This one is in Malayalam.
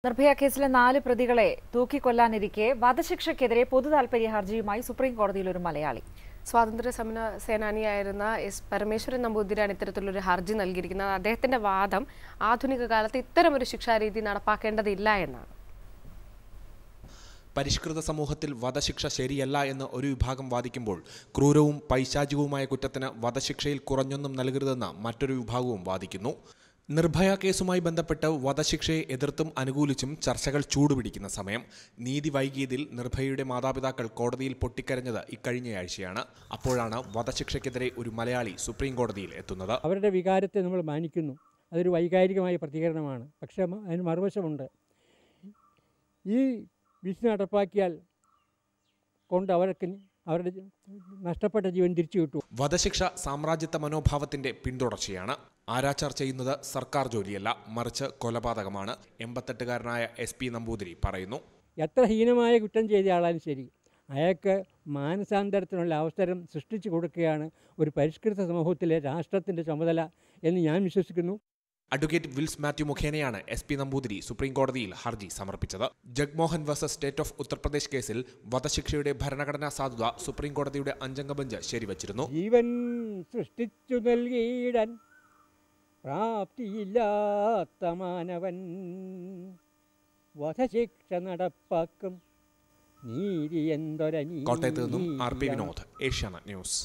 നിർഭയ കേസിലെ നാല് പ്രതികളെ തൂക്കിക്കൊല്ലാനിരിക്കെ വധശിക്ഷയ്ക്കെതിരെ പൊതുതാൽപര്യ ഹർജിയുമായി സുപ്രീം കോടതിയിൽ ഒരു മലയാളി സ്വാതന്ത്ര്യ സമര സേനാനിയായിരുന്ന എസ് പരമേശ്വരൻ നമ്പൂതിരിയാണ് ഇത്തരത്തിലൊരു ഹർജി നൽകിയിരിക്കുന്നത് അദ്ദേഹത്തിന്റെ വാദം ആധുനിക കാലത്ത് ഇത്തരമൊരു ശിക്ഷാരീതി നടപ്പാക്കേണ്ടതില്ല എന്നാണ് പരിഷ്കൃത സമൂഹത്തിൽ വധശിക്ഷ ശരിയല്ല എന്ന് ഒരു വിഭാഗം വാദിക്കുമ്പോൾ ക്രൂരവും പൈശാചികവുമായ കുറ്റത്തിന് വധശിക്ഷയിൽ കുറഞ്ഞൊന്നും നൽകരുതെന്ന് മറ്റൊരു വിഭാഗവും വാദിക്കുന്നു നിർഭയ കേസുമായി ബന്ധപ്പെട്ട് വധശിക്ഷയെ എതിർത്തും അനുകൂലിച്ചും ചർച്ചകൾ ചൂടുപിടിക്കുന്ന സമയം നീതി വൈകിയതിൽ നിർഭയയുടെ മാതാപിതാക്കൾ കോടതിയിൽ പൊട്ടിക്കരഞ്ഞത് ഇക്കഴിഞ്ഞയാഴ്ചയാണ് അപ്പോഴാണ് വധശിക്ഷയ്ക്കെതിരെ ഒരു മലയാളി സുപ്രീം കോടതിയിൽ എത്തുന്നത് അവരുടെ വികാരത്തെ നമ്മൾ മാനിക്കുന്നു അതൊരു വൈകാരികമായ പ്രതികരണമാണ് പക്ഷേ മ- അതിന് മറുവശമുണ്ട് ഈ വിധി നടപ്പാക്കിയാൽ കൊണ്ട് അവർക്ക് അവരുടെ ജി- നഷ്ടപ്പെട്ട ജീവൻ തിരിച്ചു കിട്ടും വധശിക്ഷ സാമ്രാജ്യത്വ മനോഭാവത്തിന്റെ പിന്തുടർച്ചയാണ് ആരാച്ചാർ ചെയ്യുന്നത് സർക്കാർ ജോലിയല്ല മറിച്ച് കൊലപാതകമാണ് എൺപത്തെട്ടുകാരനായ എസ് പി നമ്പൂതിരി പറയുന്നു എത്ര ഹീനമായ കുറ്റം ചെയ്ത ആളാലും ശരി അയാൾക്ക് മാനസാന്തരത്തിനുള്ള അവസരം സൃഷ്ടിച്ചു കൊടുക്കുകയാണ് ഒരു പരിഷ്കൃത സമൂഹത്തിലെ രാഷ്ട്രത്തിൻ്റെ ചുമതല എന്ന് ഞാൻ വിശ്വസിക്കുന്നു അഡ്വക്കേറ്റ് വിൽസ് മാത്യു മുഖേനയാണ് എസ് പി നമ്പൂതിരി സുപ്രീം കോടതിയിൽ ഹർജി സമർപ്പിച്ചത് Jagmohan versus state of Uttar Pradesh കേസിൽ വധശിക്ഷയുടെ ഭരണഘടനാ സാധുത സുപ്രീം കോടതിയുടെ അഞ്ചംഗ ബെഞ്ച് ശരിവച്ചിരുന്നു ജീവൻ സൃഷ്ടിച്ചു നൽകിയിടാൻ പ്രാപ്തിയില്ലാത്ത മാനവൻ വധശിക്ഷ നടപ്പാക്കും നീതി എന്തൊര കോട്ടയത്ത് നിന്നും R P Vinod Asianet news